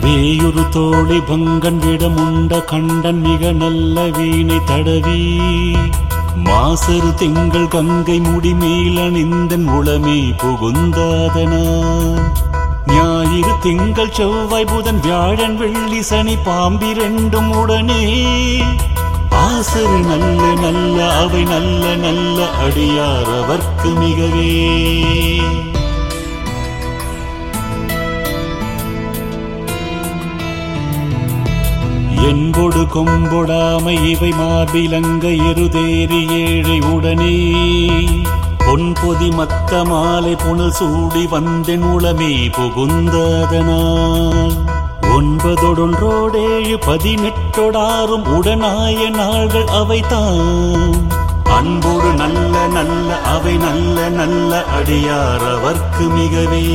வேயுறு தோழி பங்கன் விடமுண்ட கண்டன் மிக நல்ல வீணை தடவி மாசரு திங்கள் கங்கை முடிமேல் அணிந்தன் உளமே புகுந்தாதனான் ஞாயிறு திங்கள் செவ்வாய் புதன் வியாழன் வெள்ளி சனி பாம்பிரண்டும் உடனே ஆசரு நல்ல நல்ல அவை நல்ல நல்ல அடியார் அவர்க்கு மிகவே என்பொடு கொம்பொடாமை இவை மார்பிலங்க எருதேறி ஏழை உடனே பொன்பொதி மத்த மாலை புனல் சூடி வந்தென் உளமே புகுந்ததனால் ஒன்பதொடொன்றோடேழு பதினெட்டொடாரும் உடனாய நாள்கள் அவைதான் அன்போடு நல்ல நல்ல அவை நல்ல நல்ல அடியார் அவர்க்கு மிகவே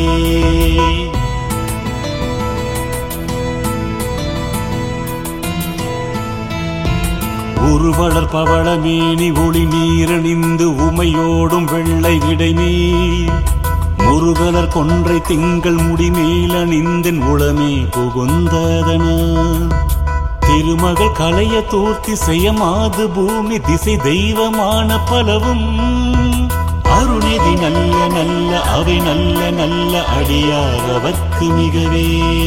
உருவளர் பவளமேனி ஒளி நீரணிந்து உமையோடும் வெள்ளை விடை நீர் முருகலர் கொன்றை திங்கள் முடிமேல் அணிந்தன் உளமே புகுந்ததனா திருமகள் கலைய தூர்த்தி செய்யமாது பூமி திசை தெய்வமான பலவும் அருணிதி நல்ல நல்ல அவை நல்ல நல்ல அடியார் அவர்க்கு மிகவே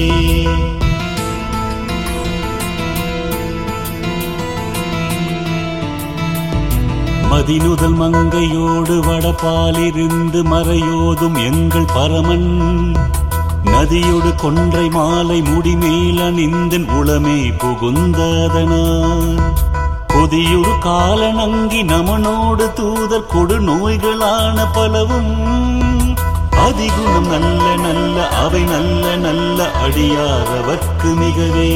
மதினுதல் மங்கையோடு வடபாலிருந்து மறையோதும் எங்கள் பரமன் நதியொடு கொன்றை மாலை முடிமேல் அணிந்தன் உளமே புகுந்ததனான் கொதியுறு காலனங்கி நமனோடு தூதர் கொடு நோய்களான பலவும் அதிகுணம் நல்ல நல்ல அவை நல்ல நல்ல அடியார் அவர்க்கு மிகவே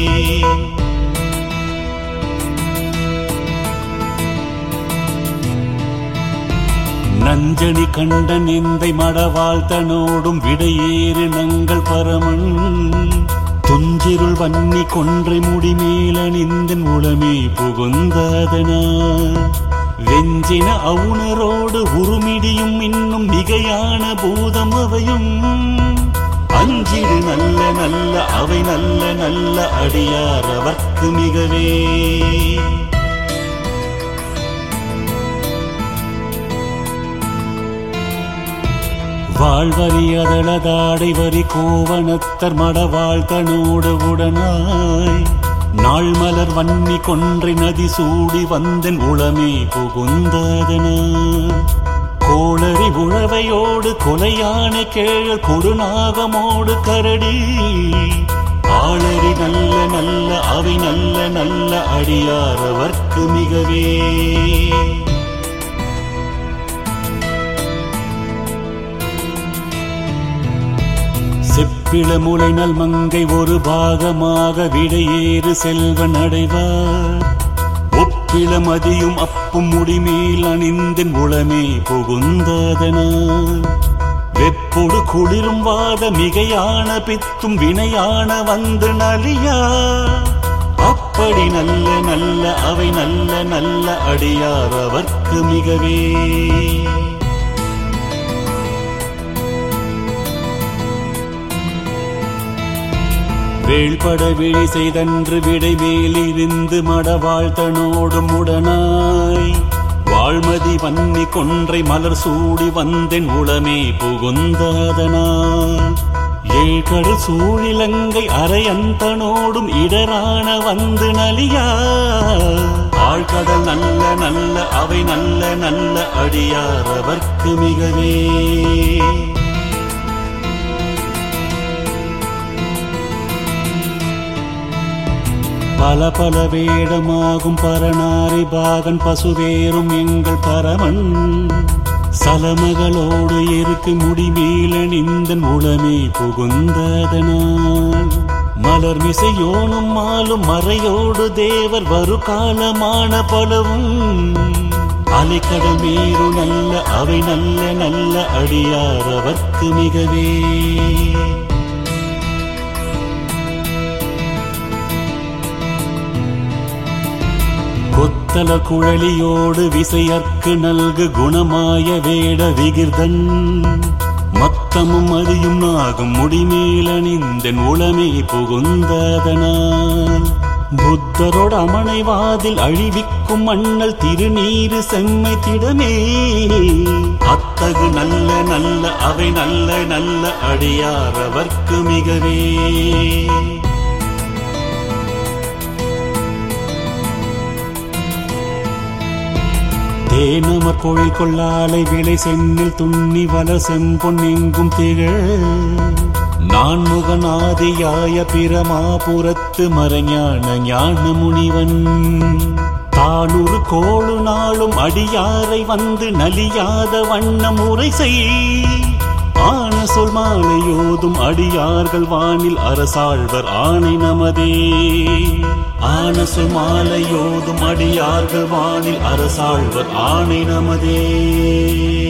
நஞ்சனி கண்ட நிந்தை மடவாள் தனோடும் விடையேறு நங்கள் பரமன் துஞ்சிருள் வன்னி கொன்றை முடிமேல நிந்தன் உளமே புகுந்ததனா வெஞ்சின அவுணரோடு உருமிடியும் இன்னும் மிகையான பூதம் அவையும் அஞ்சிடு நல்ல நல்ல அவை நல்ல நல்ல அடியார் அவர்க்கு மிகவே வாழ்வரி அதளதாடை வரி கோவணத்தர் மடவாழ் தனோடு உடனாய் நாள் மலர் வன்னி கொன்றை நதி சூடி வந்தன் உளமே புகுந்ததன கோளரி உழவையோடு கொலையான கேழல் கொடுநாகமோடு கரடி ஆளரி நல்ல நல்ல அவை நல்ல நல்ல அடியார் அவர்க்கு மிகவே செப்பிள முளைநல் மங்கை ஒரு பாகமாக விடையேறு செல்வன் அடைவார் ஒப்பிள மதியும் அப்பும் முடிமேல் அணிந்தன் உளமே புகுந்ததனால் வெப்பொடு குளிரும் வாத மிகையான பித்தும் வினையான வந்து நலியா அப்படி நல்ல நல்ல அவை நல்ல நல்ல அடியார் அவர்க்கு மிகவே வேள்பட விழி செய்தன்று விடை மேலிருந்து மடவாழ் தனோடும் உடனாய் வாழ்மதி வன்னி கொன்றை மலர் சூடி வந்தென் உளமே புகுந்ததனால் ஏழ்கடல் சூழிலங்கை அரையந்தனோடும் இடரான வந்து நலியா ஆழ்கடல் நல்ல நல்ல அவை நல்ல நல்ல அடியார் அவர்க்கு மிகவே பல பல வேடமாகும் பரநாரி பாகன் பசுவேறும் எங்கள் பரமன் சலமகளோடு இருக்கு முடிமேல நிந்தன் உளமே புகுந்ததனால் மலர் மிசையோனும் மாலும் மறையோடு தேவர் வரு காலமான பலவும் அலைக்கடல் மீறு நல்ல அவை நல்ல நல்ல அடியார் அவர்க்கு மிகவே கொத்தல குழலியோடு விசையற்கு நல்கு குணமாய வேட விகிர்தன் மத்தமும் மதியும் நாகும் முடிமேலணிந்தன் உளமே புகுந்ததனால் புத்தரோட அமனைவாதில் அழிவிக்கும் மண்ணல் திருநீரு செம்மை திடமே அத்தகு நல்ல நல்ல அவை நல்ல நல்ல அடியாரவர்க்கு மிகவே தேனமர் பொழில் கொள்ளாலை விளை சென்னில் துண்ணி வல செம்பொன் எங்கும் திகழ் நான்முகநாதியாய பிரமாபுரத்து மறைஞான ஞான முனிவன் தானொரு கோளு நாளும் அடியாரை வந்து நலியாத வண்ணம் உரை செய் ஆன சொல் மாலையோதும் அடியார்கள் வானில் அரசாழ்வர் ஆணை நமதே ஆன சொல் மாலையோதும் அடியார்கள் வானில் அரசாழ்வர் ஆணை நமதே